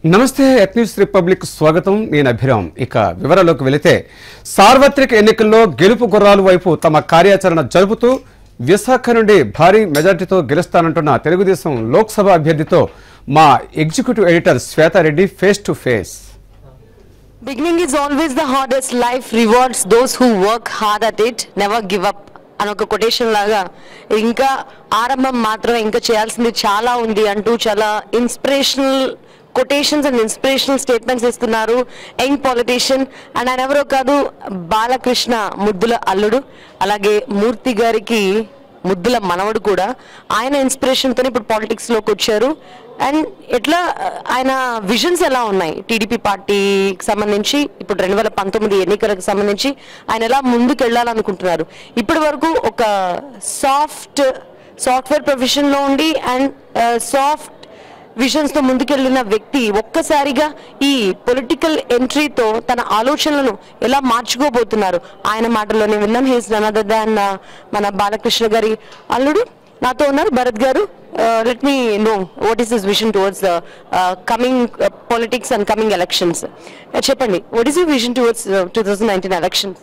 నమస్తే at news republic స్వాగతం నేను అభిరామ్ ఇక వివరాల్లోకి వెళితే సార్వత్రిక ఎన్నికల్లో గెలుపు గుర్రాలు వైపు తమ కార్యాచరణ జరుపుతూ విశాఖ నుండి భారీ మెజార్టీతో గెలుస్తానంటున్న తెలుగుదేశం లోక్సభ అభ్యర్థితో మా executive editor Shweta Reddy face to face Beginning is always the hardest. Life rewards those who work hard at it, never give up. అని ఒక కొటేషన్ లాగా ఇంకా ఆరంభం మాత్రమే ఇంకా చేయాల్సింది చాలా ఉంది అంటూ చాలా inspirational quotations and inspirational statements ఇస్తున్నారు యంగ్ పాలిటీషియన్ అండ్ ఆయన ఎవరో కాదు బాలకృష్ణ ముద్దుల అల్లుడు అలాగే మూర్తి గారికి ముద్దుల మనవడు కూడా ఆయన ఇన్స్పిరేషన్తో ఇప్పుడు పాలిటిక్స్ లోకి వచ్చారు అండ్ ఎట్లా ఆ, ఆయన విజన్స్ ఎలా ఉన్నాయి టీడీపీ పార్టీకి సంబంధించి ఇప్పుడు రెండు వేల పంతొమ్మిది ఎన్నికలకు సంబంధించి ఆయన ఎలా ముందుకు వెళ్ళాలనుకుంటున్నారు ఇప్పటి వరకు ఒక సాఫ్ట్ సాఫ్ట్వేర్ ప్రొఫెషన్లో ఉండి అండ్ సాఫ్ట్ విజన్స్ తో ముందుకెళ్లిన వ్యక్తి ఒక్కసారిగా ఈ పొలిటికల్ ఎంట్రీతో తన ఆలోచనలను ఎలా మార్చుకోబోతున్నారు ఆయన మాటల్లోనే విన్నాం హీస్ నన్ అదర్ దాన్ మన బాలకృష్ణ గారి అల్లుడు నాతో ఉన్నారు Bharat garu let me know what is this vision towards coming politics and coming elections చెప్పండి what is you vision towards two thousand nineteen elections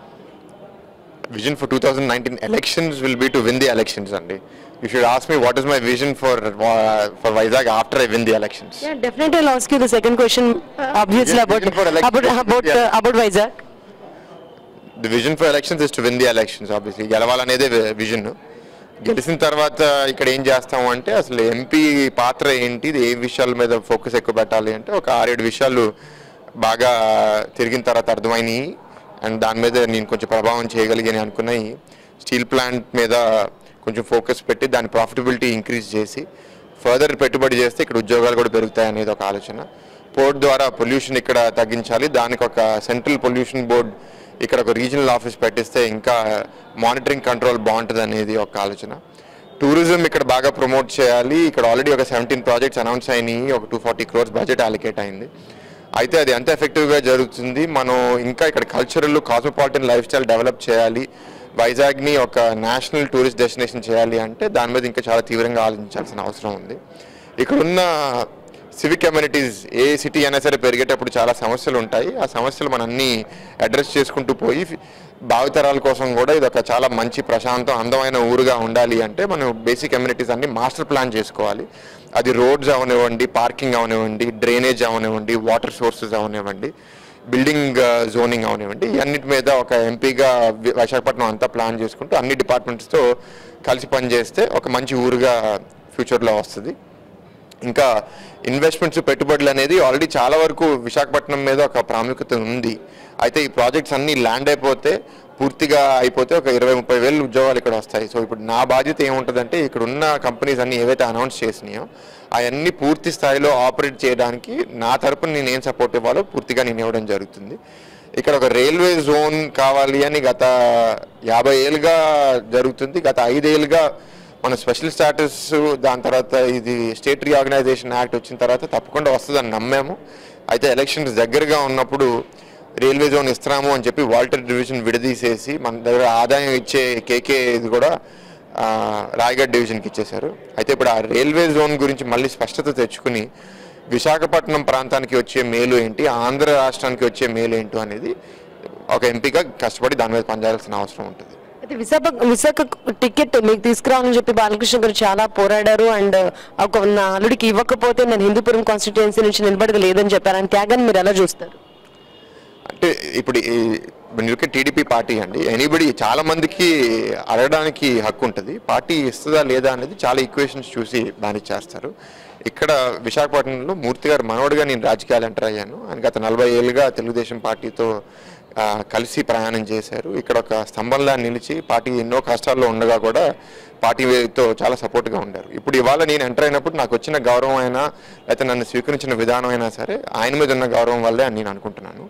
vision for 2019 elections will be to win the elections అండి you should ask me what is my vision for uh, for Vizag after I win the elections Yeah, definitely I'll ask you the second question, obviously Yeah, about vision for election. about about Yeah. uh, about Vizag. the vision for elections is to win the elections obviously గెలవాలనేదే vision గెలిచిన తర్వాత ఇక్కడ ఏం చేస్తాము అంటే అసలు MP పాత్ర ఏంటి ఇది ఏ విషయాల మీద ఫోకస్ ఎక్కువ పెట్టాలి అంటే ఒక ఆరేడు విషయాలు బాగా తిరిగిన తర్వాత అర్థమైనాయి అండ్ దాని మీద నేను కొంచెం ప్రభావం చేయగలిగాను అనుకున్నాయి స్టీల్ ప్లాంట్ మీద కొంచెం ఫోకస్ పెట్టి దాని ప్రాఫిటబిలిటీ ఇంక్రీజ్ చేసి ఫర్దర్ పెట్టుబడి చేస్తే ఇక్కడ ఉద్యోగాలు కూడా పెరుగుతాయి అనేది ఒక ఆలోచన పోర్ట్ ద్వారా పొల్యూషన్ ఇక్కడ తగ్గించాలి దానికి ఒక సెంట్రల్ పొల్యూషన్ బోర్డ్ ఇక్కడ ఒక రీజనల్ ఆఫీస్ పెట్టిస్తే ఇంకా మానిటరింగ్ కంట్రోల్ బాగుంటుంది అనేది ఒక ఆలోచన టూరిజం ఇక్కడ బాగా ప్రమోట్ చేయాలి ఇక్కడ ఆల్రెడీ ఒక సెవెంటీన్ ప్రాజెక్ట్స్ అనౌన్స్ అయినాయి ఒక two forty crores budget allocate అయింది అయితే అది ఎంత ఎఫెక్టివ్గా జరుగుతుంది మనం ఇంకా ఇక్కడ cultural cosmopolitan life style develop చేయాలి వైజాగ్ని ఒక నేషనల్ టూరిస్ట్ డెస్టినేషన్ చేయాలి అంటే దాని మీద ఇంకా చాలా తీవ్రంగా ఆలోచించాల్సిన అవసరం ఉంది ఇక్కడున్న సివిక్ కమ్యూనిటీస్ ఏ సిటీ అయినా సరే పెరిగేటప్పుడు చాలా సమస్యలు ఉంటాయి ఆ సమస్యలు మనం అన్ని అడ్రస్ చేసుకుంటూ పోయి భావితరాల కోసం కూడా ఇది ఒక చాలా మంచి ప్రశాంతం అందమైన ఊరుగా ఉండాలి అంటే మనం బేసిక్ కమ్యూనిటీస్ అన్ని మాస్టర్ ప్లాన్ చేసుకోవాలి అది రోడ్స్ అవనివ్వండి పార్కింగ్ అవనివ్వండి డ్రైనేజ్ అవనివ్వండి వాటర్ సోర్సెస్ అవనివ్వండి బిల్డింగ్ జోనింగ్ అవనివ్వండి అన్నిటి మీద ఒక ఎంపీగా వి- విశాఖపట్నం అంతా ప్లాన్ చేసుకుంటూ అన్ని డిపార్ట్మెంట్స్తో కలిసి పనిచేస్తే ఒక మంచి ఊరుగా ఫ్యూచర్లో వస్తుంది ఇంకా ఇన్వెస్ట్మెంట్స్ పెట్టుబడులు అనేది ఆల్రెడీ చాలా వరకు విశాఖపట్నం మీద ఒక ప్రాముఖ్యత ఉంది అయితే ఈ ప్రాజెక్ట్స్ అన్ని ల్యాండ్ అయిపోతే పూర్తిగా అయిపోతే ఒక ఇరవై ముప్పై వేలు ఉద్యోగాలు ఇక్కడ వస్తాయి సో ఇప్పుడు నా బాధ్యత ఏముంటుందంటే ఇక్కడ ఉన్న కంపెనీస్ అన్ని ఏవైతే అనౌన్స్ చేసినాయో అవన్నీ పూర్తి స్థాయిలో ఆపరేట్ చేయడానికి నా తరపున నేను ఏం సపోర్ట్ ఇవ్వాలో పూర్తిగా నేను ఇవ్వడం జరుగుతుంది ఇక్కడ ఒక రైల్వే జోన్ కావాలి అని గత యాభై ఏళ్ళుగా జరుగుతుంది గత ఐదేళ్ళుగా మన స్పెషల్ స్టాటస్ దాని తర్వాత ఇది స్టేట్ రీఆర్గనైజేషన్ యాక్ట్ వచ్చిన తర్వాత తప్పకుండా వస్తుందని నమ్మాము అయితే ఎలక్షన్స్ దగ్గరగా ఉన్నప్పుడు రైల్వే జోన్ ఇస్తున్నాము అని చెప్పి వాల్టర్ డివిజన్ విడదీసేసి మన దగ్గర ఆదాయం ఇచ్చే కేకే ఇది కూడా ఆ, రాయగఢ్ డివిజన్కి ఇచ్చేశారు అయితే ఇప్పుడు ఆ రైల్వే జోన్ గురించి మళ్ళీ స్పష్టత తెచ్చుకుని విశాఖపట్నం ప్రాంతానికి వచ్చే మేలు ఏంటి ఆంధ్ర రాష్ట్రానికి వచ్చే మేలు ఏంటో అనేది ఒక ఎంపీగా కష్టపడి దాని మీద పనిచేయాల్సిన అవసరం ఉంటుంది అయితే విశాఖ విశాఖ టికెట్ మీకు తీసుకురావాలని చెప్పి బాలకృష్ణ గారు చాలా పోరాడారు అండ్ ఒక నా అల్లుడికి ఇవ్వకపోతే నేను హిందూపురం కాన్స్టిట్యుయెన్సీ నుంచి నిలబడక లేదని చెప్పారు ఆయన త్యాగాన్ని మీరు ఎలా చూస్తారు అంటే ఇప్పుడు ఈ టీడీపీ పార్టీ అండి ఎనీబడి చాలా మందికి అడగడానికి హక్కు ఉంటుంది పార్టీ ఇస్తుందా లేదా అనేది చాలా ఈక్వేషన్స్ చూసి మేనేజ్ చేస్తారు ఇక్కడ విశాఖపట్నంలో మూర్తి గారు మనవడిగా నేను రాజకీయాలు ఎంటర్ అయ్యాను ఆయన గత నలభై ఏళ్ళుగా తెలుగుదేశం పార్టీతో ఆ, కలిసి ప్రయాణం చేశారు ఇక్కడ ఒక స్తంభంలా నిలిచి పార్టీ ఎన్నో కష్టాల్లో ఉండగా కూడా పార్టీతో చాలా సపోర్ట్గా ఉండారు ఇప్పుడు ఇవాళ నేను ఎంటర్ అయినప్పుడు నాకు వచ్చిన గౌరవం అయినా లేకపోతే నన్ను స్వీకరించిన విధానం అయినా సరే ఆయన మీద ఉన్న గౌరవం వల్లే అని నేను అనుకుంటున్నాను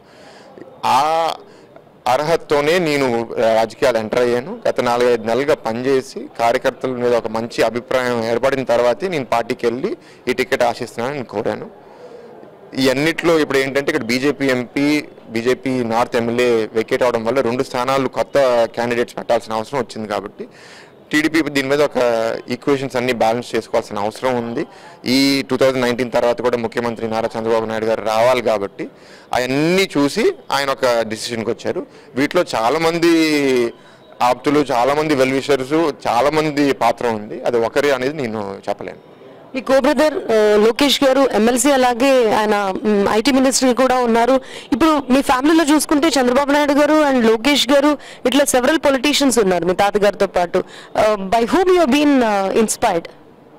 ఆ అర్హతతోనే నేను రాజకీయాలు ఎంటర్ అయ్యాను గత నాలుగైదు నెలలుగా పనిచేసి కార్యకర్తల మీద ఒక మంచి అభిప్రాయం ఏర్పడిన తర్వాతే నేను పార్టీకి వెళ్ళి ఈ టికెట్ ఆశిస్తున్నానని నేను కోరాను ఈ అన్నిట్లో ఇప్పుడు ఏంటంటే ఇక్కడ BJP MP BJP north MLA vacate అవడం వల్ల రెండు స్థానాలు కొత్త క్యాండిడేట్స్ పెట్టాల్సిన అవసరం వచ్చింది కాబట్టి టీడీపీ దీని మీద ఒక ఈక్వేషన్స్ అన్ని బ్యాలెన్స్ చేసుకోవాల్సిన అవసరం ఉంది ఈ టూ థౌజండ్ నైన్టీన్ తర్వాత కూడా ముఖ్యమంత్రి నారా చంద్రబాబు నాయుడు గారు రావాలి కాబట్టి అవన్నీ చూసి ఆయన ఒక డిసిషన్కి వచ్చారు వీటిలో చాలామంది ఆప్తులు చాలామంది వెల్ విషర్స్ చాలామంది పాత్ర ఉంది అది ఒకరి అనేది నేను చెప్పలేను మీ కో బ్రదర్ లోకేష్ గారు ఎమ్మెల్సీ అలాగే ఆయన ఐటీ మినిస్టర్ కూడా ఉన్నారు ఇప్పుడు మీ ఫ్యామిలీలో చూసుకుంటే చంద్రబాబు నాయుడు గారు అండ్ లోకేష్ గారు ఇట్లా సెవరల్ పొలిటీషియన్స్ ఉన్నారు మీ తాతగారితో పాటు by whom you been inspired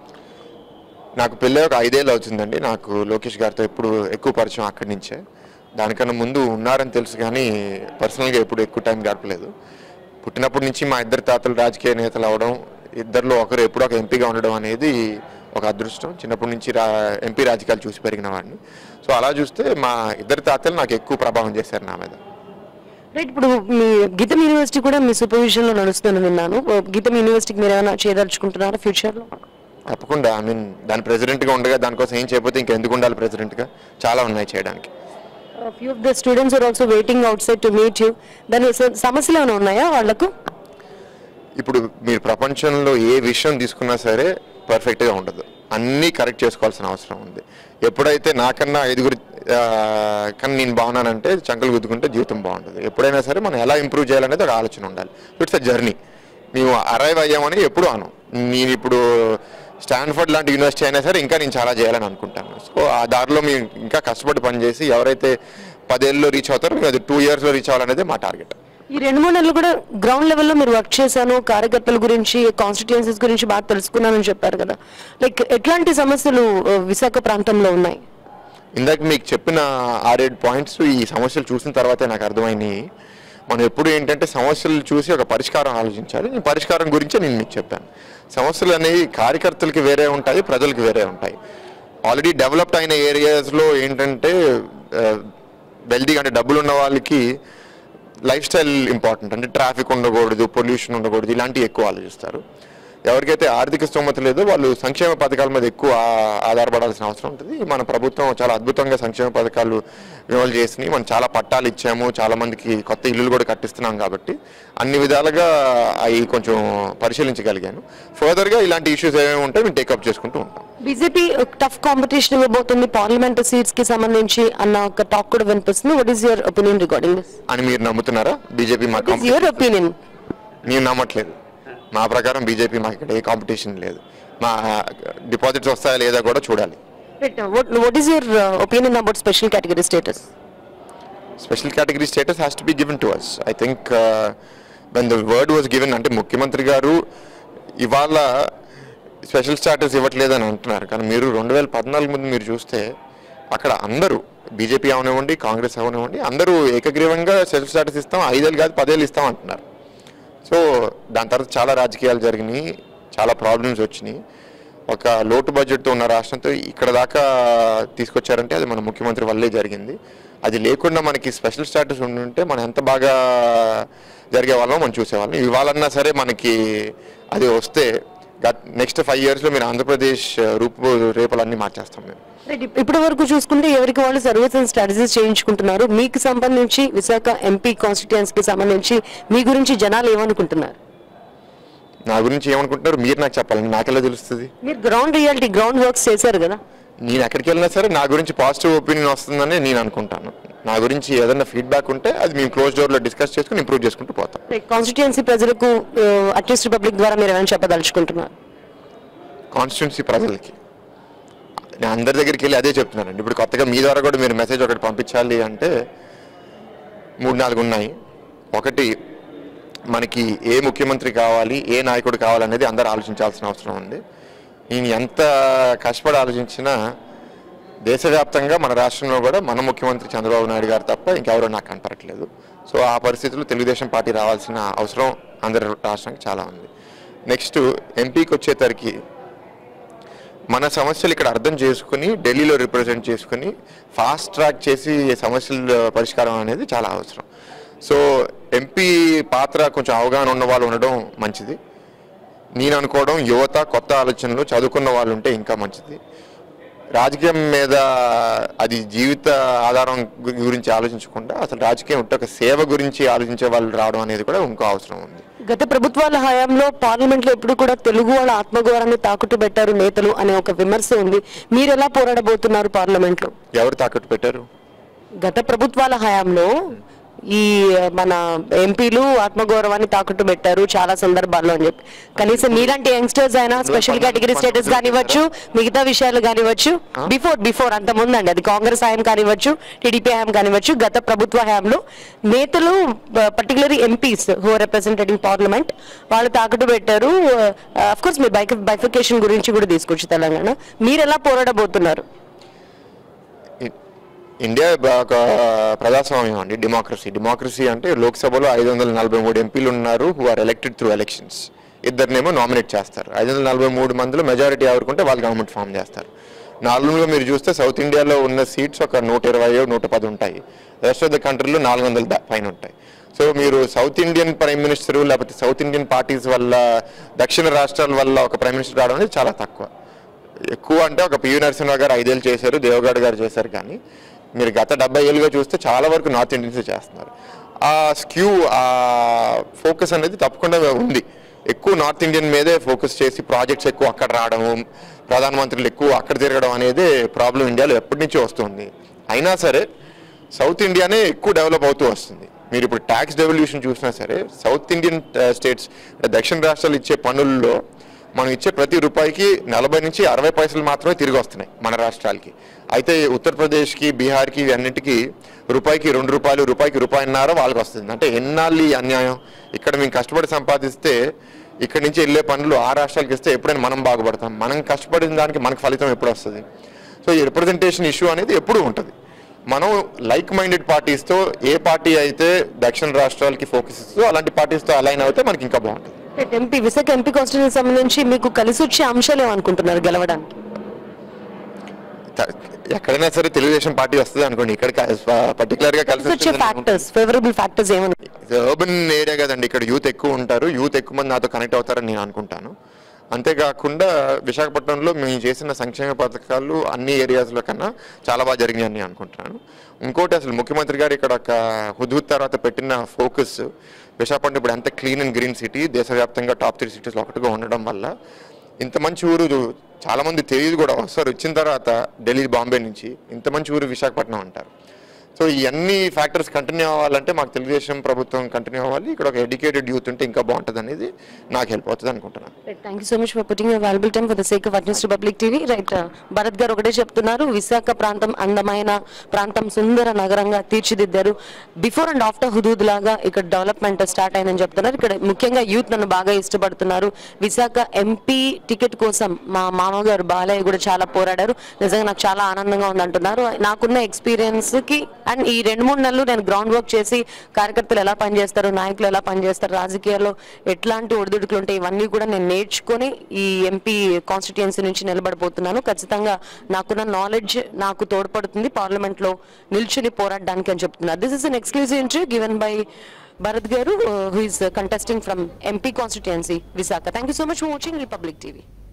నాకు పెళ్ళి ఒక ఐదేళ్ళు అవుతుందండి నాకు లోకేష్ గారితో ఎప్పుడు ఎక్కువ పరిచయం అక్కడి నుంచే దానికన్నా ముందు ఉన్నారని తెలుసు కానీ పర్సనల్గా ఎప్పుడు ఎక్కువ టైం గడపలేదు పుట్టినప్పటి నుంచి మా ఇద్దరు తాతలు రాజకీయ నేతలు అవడం ఇద్దరిలో ఒకరు ఎప్పుడు ఒక ఎంపీగా ఉండడం అనేది ఒక అదృష్టం చిన్నప్పటి నుంచి రా ఎంపీ రాజకీయాలు చూసి పెరిగిన వాడిని సో అలా చూస్తే మా ఇద్దరు తాతలు నాకు ఎక్కువ ప్రభావం చేశారు నా మీద రైట్ ఇప్పుడు మీ గీతం యూనివర్సిటీ కూడా మీ సూపర్విజన్ లో నడుస్తుందని విన్నాను Uh, గీతం యూనివర్సిటీకి మీరు ఏమైనా చేయదలుచుకుంటున్నారా ఫ్యూచర్ లో తప్పకుండా ఐ మీన్ దాని ప్రెసిడెంట్గా ఉండగా దానికోసం ఏం చేయకపోతే ఇంకెందుకు ఉండాలి ప్రెసిడెంట్గా చాలా ఉన్నాయి చేయడానికి few of the students are also waiting outside to meet you దాని స- సమస్యలు ఏమైనా ఉన్నాయా వాళ్ళకు ఇప్పుడు మీరు ప్రపంచంలో ఏ విషయం తీసుకున్నా సరే పర్ఫెక్ట్గా ఉండదు అన్నీ కరెక్ట్ చేసుకోవాల్సిన అవసరం ఉంది ఎప్పుడైతే నాకన్నా ఐదుగురు ఆ, కన్నా నేను బాగున్నానంటే చంకలు గుద్దుకుంటే జీవితం బాగుంటుంది ఎప్పుడైనా సరే మనం ఎలా ఇంప్రూవ్ చేయాలనేది ఒక ఆలోచన ఉండాలి ఇట్స్ అ జర్నీ మేము అరైవ్ అయ్యామని ఎప్పుడు అను నేను ఇప్పుడు స్టాన్ఫర్డ్ లాంటి యూనివర్సిటీ అయినా సరే ఇంకా నేను చాలా చేయాలని అనుకుంటాను సో ఆ దారిలో మేము ఇంకా కష్టపడి పనిచేసి ఎవరైతే పదేళ్ళలో రీచ్ అవుతారో మేము అది టూ ఇయర్స్లో రీచ్ అవ్వాలనేది మా టార్గెట్ ఈ రెండు మూడు నెలలు కూడా గ్రౌండ్ లెవెల్లో మీరు వర్క్ చేశాను కార్యకర్తల గురించి కాన్స్టిట్యుయెన్సీస్ గురించి బాగా తెలుసుకున్నానని చెప్పారు కదా లైక్ ఎట్లాంటి సమస్యలు ఆ, విశాఖ ప్రాంతంలో ఉన్నాయి ఇందాక మీకు చెప్పిన ఆరేడు పాయింట్స్ ఈ సమస్యలు చూసిన తర్వాతే నాకు అర్థమైనాయి మనం ఎప్పుడు ఏంటంటే సమస్యలు చూసి ఒక పరిష్కారం ఆలోచించాలి ఈ పరిష్కారం గురించే నేను మీకు చెప్పాను సమస్యలు అనేవి కార్యకర్తలకి వేరే ఉంటాయి ప్రజలకు వేరే ఉంటాయి ఆల్రెడీ డెవలప్డ్ అయిన ఏరియాస్లో ఏంటంటే వెల్దీగా అంటే డబ్బులు ఉన్న వాళ్ళకి లైఫ్ స్టైల్ ఇంపార్టెంట్ అంటే ట్రాఫిక్ ఉండకూడదు పొల్యూషన్ ఉండకూడదు ఇలాంటివి ఎక్కువ ఆలోచిస్తారు ఎవరికైతే ఆర్థిక స్తోమత లేదో వాళ్ళు సంక్షేమ పథకాల మీద ఎక్కువ ఆ- ఆధారపడాల్సిన అవసరం ఉంటుంది మన ప్రభుత్వం చాలా అద్భుతంగా సంక్షేమ పథకాలు విమలు చేసినాయి మనం చాలా పట్టాలు ఇచ్చాము చాలా మందికి కొత్త ఇల్లులు కూడా కట్టిస్తున్నాం కాబట్టి అన్ని విధాలుగా అవి కొంచెం పరిశీలించగలిగాను ఫర్దర్గా ఇలాంటి ఇష్యూస్ ఏమేమి ఉంటే మేము టేకప్ చేసుకుంటూ ఉంటాం బీజేపీ టఫ్ కాంపిటీషన్ ఇవ్వబోతుంది పార్లమెంట్ సీట్స్ కి సంబంధించి అన్న ఒక టాక్ కూడా వినిపిస్తుంది what is your opinion regarding this అని మీరు నమ్ముతున్నారా బీజేపీ మా వాట్ ఈస్ యువర్ ఒపీనియన్ మేము నమ్మట్లేదు మా ప్రకారం బీజేపీ మాకు ఇక్కడ ఏ కాంపిటీషన్ లేదు మా డిపాజిట్స్ వస్తాయా లేదా కూడా చూడాలి what is your opinion about special category status special category status has to be given to us I think when the word was given అంటే ముఖ్యమంత్రి గారు ఇవాళ స్పెషల్ స్టాటస్ ఇవ్వట్లేదని అంటున్నారు కానీ మీరు రెండు వేల పద్నాలుగు ముందు మీరు చూస్తే అక్కడ అందరూ బీజేపీ అవనివ్వండి కాంగ్రెస్ అవనివ్వండి అందరూ ఏకగ్రీవంగా స్పెషల్ స్టాటస్ ఇస్తాం ఐదేళ్ళు కాదు పదేళ్ళు ఇస్తాం అంటున్నారు సో దాని తర్వాత చాలా రాజకీయాలు జరిగినాయి చాలా ప్రాబ్లమ్స్ వచ్చినాయి ఒక లోటు బడ్జెట్తో ఉన్న రాష్ట్రంతో ఇక్కడ దాకా తీసుకొచ్చారంటే అది మన ముఖ్యమంత్రి వల్లే జరిగింది అది లేకుండా మనకి స్పెషల్ స్టాటస్ ఉండుంటే మనం ఎంత బాగా జరిగే వాళ్ళం మనం చూసేవాళ్ళం ఇవాళన్నా సరే మనకి అది వస్తే గత నెక్స్ట్ ఫైవ్ ఇయర్స్లో మీరు ఆంధ్రప్రదేశ్ రూపు రేపలన్నీ మార్చేస్తాం మేము ఇప్పటి వరకు చూసుకుంటే ఎవరికి వాళ్ళు సర్వీస్ అండ్ స్ట్రాటజీస్ చేయించుకుంటున్నారు మీకు సంబంధించి విశాఖ ఎంపీ కాన్స్టిట్యుయెన్స్ కి సంబంధించి మీ గురించి జనాలు ఏమనుకుంటున్నారు నా గురించి ఏమనుకుంటున్నారు మీరు నాకు చెప్పాలండి నాకెలా తెలుస్తుంది మీరు గ్రౌండ్ రియాలిటీ గ్రౌండ్ వర్క్స్ చేశారు కదా నేను ఎక్కడికి వెళ్ళినా సరే నా గురించి పాజిటివ్ ఒపీనియన్ వస్తుందని నేను అనుకుంటాను నా గురించి ఏదైనా ఫీడ్బ్యాక్ ఉంటే అది మేము క్లోజ్ డోర్లో డిస్కస్ చేసుకుని ఇంప్రూవ్ చేసుకుంటూ పోతాం కాన్స్టిట్యుయెన్సీ ప్రజలకు అట్లీస్ట్ రిపబ్లిక్ ద్వారా మీరు ఏమైనా చెప్పదలుచుకుంటున్నారు కాన్స్టిట్యున్సీ ప్రజలకి నేను అందరి దగ్గరికి వెళ్ళి అదే చెప్తున్నానండి ఇప్పుడు కొత్తగా మీ ద్వారా కూడా మీరు మెసేజ్ ఒకటి పంపించాలి అంటే మూడు నాలుగు ఉన్నాయి ఒకటి మనకి ఏ ముఖ్యమంత్రి కావాలి ఏ నాయకుడు కావాలనేది అందరూ ఆలోచించాల్సిన అవసరం ఉంది నేను ఎంత కష్టపడి ఆలోచించినా దేశవ్యాప్తంగా మన రాష్ట్రంలో కూడా మన ముఖ్యమంత్రి చంద్రబాబు నాయుడు గారు తప్ప ఇంకెవరో నాకు కనపడట్లేదు సో ఆ పరిస్థితుల్లో తెలుగుదేశం పార్టీ రావాల్సిన అవసరం అందరి రాష్ట్రానికి చాలా ఉంది నెక్స్ట్ ఎంపీకి వచ్చేసరికి మన సమస్యలు ఇక్కడ అర్థం చేసుకుని ఢిల్లీలో రిప్రజెంట్ చేసుకుని ఫాస్ట్ ట్రాక్ చేసి సమస్యల పరిష్కారం అనేది చాలా అవసరం సో ఎంపీ పాత్ర కొంచెం అవగాహన ఉన్న వాళ్ళు ఉండడం మంచిది నేను అనుకోవడం యువత కొత్త ఆలోచనలు చదువుకున్న వాళ్ళు ఉంటే ఇంకా మంచిది రాజకీయం మీద అది జీవిత ఆధారం గు- గురించి ఆలోచించకుండా అసలు రాజకీయం ఉంటే ఒక సేవ గురించి ఆలోచించే వాళ్ళు రావడం అనేది కూడా ఇంకో అవసరం ఉంది గత ప్రభుత్వాల హయాంలో పార్లమెంట్ లో ఎప్పుడు కూడా తెలుగు వాళ్ళ ఆత్మగౌరవాన్ని తాకట్టు పెట్టారు నేతలు అనే ఒక విమర్శ ఉంది మీరు ఎలా పోరాడబోతున్నారు పార్లమెంట్ లో ఎవరు తాకట్టు పెట్టారు గత ప్రభుత్వాల హయాంలో ఈ మన ఎంపీలు ఆత్మగౌరవాన్ని తాకట్టు పెట్టారు చాలా సందర్భాల్లో అని చెప్పి కనీసం మీలాంటి యంగ్స్టర్స్ అయినా స్పెషల్ కేటగిరీ స్టేటస్ కానివ్వచ్చు మిగతా విషయాలు కానివ్వచ్చు బిఫోర్ బిఫోర్ అంత ముందండి అది కాంగ్రెస్ హయాం కానివ్వచ్చు టీడీపీ హయాం కానివ్వచ్చు గత ప్రభుత్వ హయాంలో నేతలు particularly MPs who represented in parliament వాళ్ళు తాకట్టు పెట్టారు అఫ్ కోర్స్ మీరు బైక్ బైఫికేషన్ గురించి కూడా తీసుకొచ్చు తెలంగాణ మీరు ఎలా పోరాడబోతున్నారు ఇ- ఇండియా బ- ఒక ప్రజాస్వామ్యం అండి డెమోక్రసీ డెమోక్రసీ అంటే లోక్సభలో ఐదు వందల నలభై మూడు ఎంపీలు ఉన్నారు who are elected through elections ఇద్దరినేమో నామినేట్ చేస్తారు ఐదు వందల నలభై మూడు మందిలో మెజారిటీ ఎవరుకుంటే వాళ్ళు గవర్నమెంట్ ఫామ్ చేస్తారు నాలుగులో మీరు చూస్తే సౌత్ ఇండియాలో ఉన్న సీట్స్ ఒక నూట ఇరవై నూట పది ఉంటాయి రెస్ట్ ఆఫ్ ద కంట్రీలో నాలుగు వందల దా- పైన ఉంటాయి సో మీరు సౌత్ ఇండియన్ ప్రైమ్ మినిస్టర్ లేకపోతే సౌత్ ఇండియన్ పార్టీస్ వల్ల దక్షిణ రాష్ట్రాల వల్ల ఒక ప్రైమ్ మినిస్టర్ రావడం అనేది చాలా తక్కువ ఎక్కువ అంటే ఒక పివి నరసింహరావు గారు ఐదేళ్ళు చేశారు దేవగౌడ గారు చేశారు కానీ మీరు గత డెబ్బై ఏళ్ళుగా చూస్తే చాలా వరకు నార్త్ ఇండియన్స్ చేస్తున్నారు ఆ స్క్యూ ఆ ఫోకస్ అనేది తప్పకుండా ఉంది ఎక్కువ నార్త్ ఇండియన్ మీదే ఫోకస్ చేసి ప్రాజెక్ట్స్ ఎక్కువ అక్కడ రావడం ప్రధానమంత్రులు ఎక్కువ అక్కడ తిరగడం అనేది ప్రాబ్లం ఇండియాలో ఎప్పటి నుంచో వస్తుంది అయినా సరే సౌత్ ఇండియానే ఎక్కువ డెవలప్ అవుతూ వస్తుంది మీరు ఇప్పుడు ట్యాక్స్ డెవల్యూషన్ చూసినా సరే సౌత్ ఇండియన్ స్టేట్స్ అంటే దక్షిణ రాష్ట్రాలు ఇచ్చే పన్నుల్లో మనం ఇచ్చే ప్రతి రూపాయికి నలభై నుంచి అరవై పైసలు మాత్రమే తిరిగి వస్తున్నాయి మన రాష్ట్రాలకి అయితే ఉత్తరప్రదేశ్కి బీహార్కి అన్నిటికీ రూపాయికి రెండు రూపాయలు రూపాయికి రూపాయిన్నర వాళ్ళకి వస్తుంది అంటే ఎన్నాళ్ళు ఈ అన్యాయం ఇక్కడ మేము కష్టపడి సంపాదిస్తే ఇక్కడ నుంచి వెళ్ళే పనులు ఆ రాష్ట్రాలకు ఇస్తే ఎప్పుడైనా మనం బాగుపడతాం మనం కష్టపడిన దానికి మనకు ఫలితం ఎప్పుడు వస్తుంది సో ఈ రిప్రజెంటేషన్ ఇష్యూ అనేది ఎప్పుడూ ఉంటుంది మనం లైక్ మైండెడ్ పార్టీస్తో ఏ పార్టీ అయితే దక్షిణ రాష్ట్రాలకి ఫోకస్ ఇస్తుందో అలాంటి పార్టీస్తో అలైన్ అవుతే మనకి ఇంకా బాగుంటుంది ఎంపీ విశాఖ ఎంపీ కాన్స్టిట్యూన్సీ సంబంధించి మీకు కలిసి వచ్చే అంశాలు ఏమనుకుంటున్నారు గెలవడానికి త- ఎక్కడైనా సరే తెలుగుదేశం పార్టీ వస్తుంది అనుకోండి ఇక్కడ పర్టికులర్ గా కలిసి కలిసి వచ్చే ఫ్యాక్టర్స్ ఫేవరబుల్ ఫ్యాక్టర్స్ ఏమను అర్బన్ ఏరియా కదండి ఇక్కడ యూత్ ఎక్కువ ఉంటారు యూత్ ఎక్కువ మంది నాతో కనెక్ట్ అవుతారని నేను అనుకుంటాను అంతేకాకుండా విశాఖపట్నంలో మేము చేసిన సంక్షేమ పథకాలు అన్ని ఏరియాస్లో కన్నా చాలా బాగా జరిగినాయని నేను అనుకుంటున్నాను ఇంకోటి అసలు ముఖ్యమంత్రి గారు ఇక్కడ ఒక హుద్హుద్ తర్వాత పెట్టిన ఫోకస్ విశాఖపట్నం ఇప్పుడు ఎంత క్లీన్ అండ్ గ్రీన్ సిటీ దేశవ్యాప్తంగా టాప్ త్రీ సిటీస్లో ఒకటిగా ఉండడం వల్ల ఇంత మంచి ఊరు చాలా మంది తెలియదు కూడా వస్తారు వచ్చిన తర్వాత ఢిల్లీ బాంబే నుంచి ఇంత మంచి ఊరు విశాఖపట్నం అంటారు సో ఈ అన్ని ఫ్యాక్టర్స్ కంటిన్యూ అవ్వాలంటే మాకు తెలుగుదేశం ప్రభుత్వం కంటిన్యూ అవ్వాలి ఇక్కడ ఒక ఎడ్యుకేటెడ్ యూత్ ఉంటే ఇంకా బాగుంటుంది అనేది నాకు హెల్ప్ అవుతుంది అనుకుంటున్నాను thank you so much for putting your valuable time for the sake of అడ్మినిస్ Republic TV right Bharat garu ఒకటే చెప్తున్నారు విశాఖ ప్రాంతం అందమైన ప్రాంతం సుందర నగరంగా తీర్చిదిద్దారు బిఫోర్ అండ్ ఆఫ్టర్ హుదూద్ లాగా ఇక్కడ డెవలప్మెంట్ స్టార్ట్ అయిందని చెప్తున్నారు ఇక్కడ ముఖ్యంగా యూత్ నన్ను బాగా ఇష్టపడుతున్నారు విశాఖ ఎంపీ టికెట్ కోసం మా మామగారు బాలయ్య కూడా చాలా పోరాడారు నిజంగా నాకు చాలా ఆనందంగా ఉంది అంటున్నారు నాకున్న ఎక్స్పీరియన్స్ కి అండ్ ఈ రెండు మూడు నెలలు నేను గ్రౌండ్ వర్క్ చేసి కార్యకర్తలు ఎలా పనిచేస్తారు నాయకులు ఎలా పనిచేస్తారు రాజకీయాల్లో ఎట్లాంటి ఒడిదుడుకులు ఉంటాయి ఇవన్నీ కూడా నేను నేర్చుకొని ఈ ఎంపీ కాన్స్టిట్యుయెన్సీ నుంచి నిలబడిపోతున్నాను ఖచ్చితంగా నాకున్న నాలెడ్జ్ నాకు తోడ్పడుతుంది పార్లమెంట్ లో నిల్చుని పోరాడడానికి అని చెప్తున్నారు this is an exclusive interview given by Bharat garu who is contesting from MP constituency Visakha thank you so much for watching Republic TV